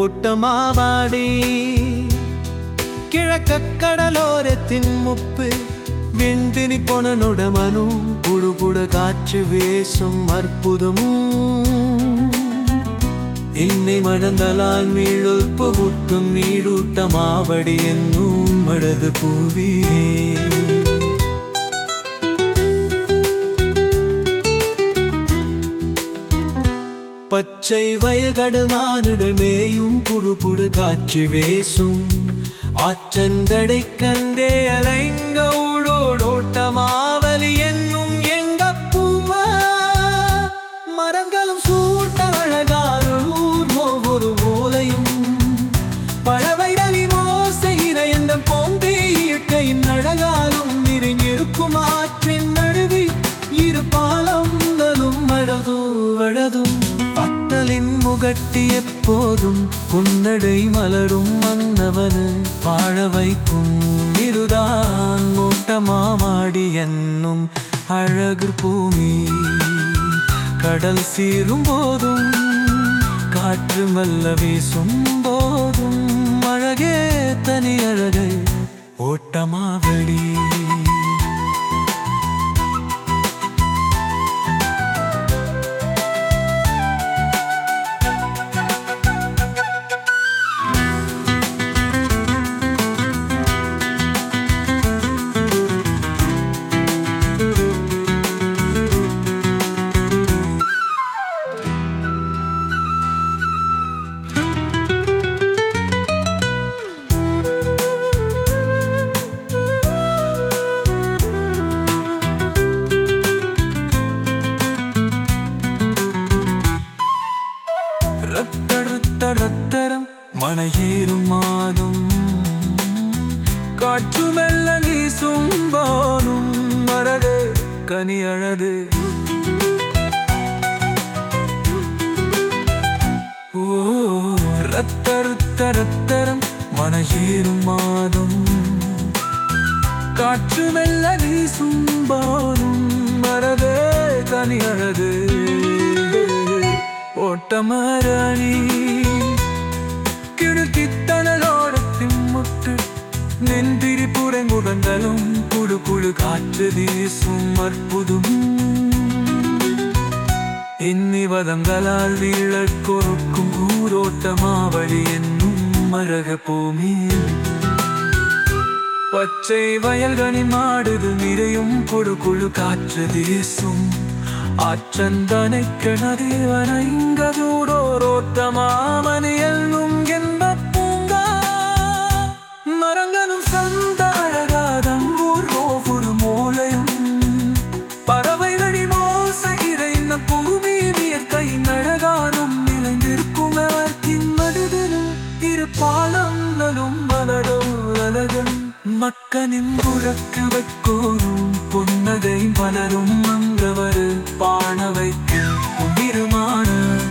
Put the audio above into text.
ஓட்டமாவாடி കിഴക്കക്കടലോരത്തിൻ മുപ്പ് വെന്തിനി പൊണനുടമനു പുടുപുട കാറ്റ് വേസും അർപ്പുതമൂ എന്നെ മഴന്തലാൽ മീഴൊൽപ്പ് മുട്ടും നീടൂട്ടമാവടി എന്നും മഴത് പൂവിയേ பச்சை வயல்கடல் மானுடல் மேயும் புடுபுடு காற்று வேசும் ஆற்றங்கடை கண்டே அலைங்க ஊழோடோட்டமாவலி என்னும் எங்க பூமா மரங்களும் சூட்ட அழகான ஊர் ஒவ்வொரு ஓலையும் பழவைடலி மோசையின எந்த பொம்பே இயற்கையின் அழகாலும் நிறைந்திருக்கும் ஆற்றின் நடுவி இரு பாலங்களும் அழகு வழதும் பத்தலின் முகட்டி எப்போதும் புன்னடை மலரும் மன்னவனு வாழ வைக்கும் இதுதான் மூட்டமாமாடி என்னும் அழகு பூமி கடல் சீரும் போதும் காற்று மெல்ல வீசும் போதும் அழகே தனி அழகை ஓட்டமாவடி ரத்தடுத்த ரத்தரம் மனையேறும் மாதும் காற்று மெல்ல வீசும் போனும் மரது கனி அழது ஓ ரத்தருத்த ரத்தரம் மனையேறும் மாதும் காற்று மெல்ல வீசும் போனும் மரது கனி அழது ഓട്ടമാരാണി കിടുക്കിത്തണലോടത്തിൻ മുട്ട് നെന്തിരിപ്പുറം കുടങ്ങളും കുടുകുഴു കാറ്റ് വീസും അற்பുതം എന്നിവതങ്ങളാൽ വീഴക്കൊറുക്കും കൂരോട്ടമാവഴി എന്നും മരക ഭൂമിയിൽ பச்சை வயல்களின் மாடுது நிறையும் கொடுக்குழு காற்று வீசும் ஆற்றந்தனை கிணறு வரைங்கதூடோரோட்டமாமணி எல்லும் என்ப பூங்கா மரங்களும் சந்த அழகாதம் ஊர் ஒவ்வொரு மூலையும் பறவைகளின் ஓசை இறைந்த பூமி இயற்கை அழகானும் நிறைந்திருக்கும் அவற்றின் மடுதலும் இரு பாலங்களும் மலரும் அழகும் மக்கனின் புழக்கு வைக்கோரும் புன்னகை மலரும் அங்கவரு பாண வைக்கும் உயிருமான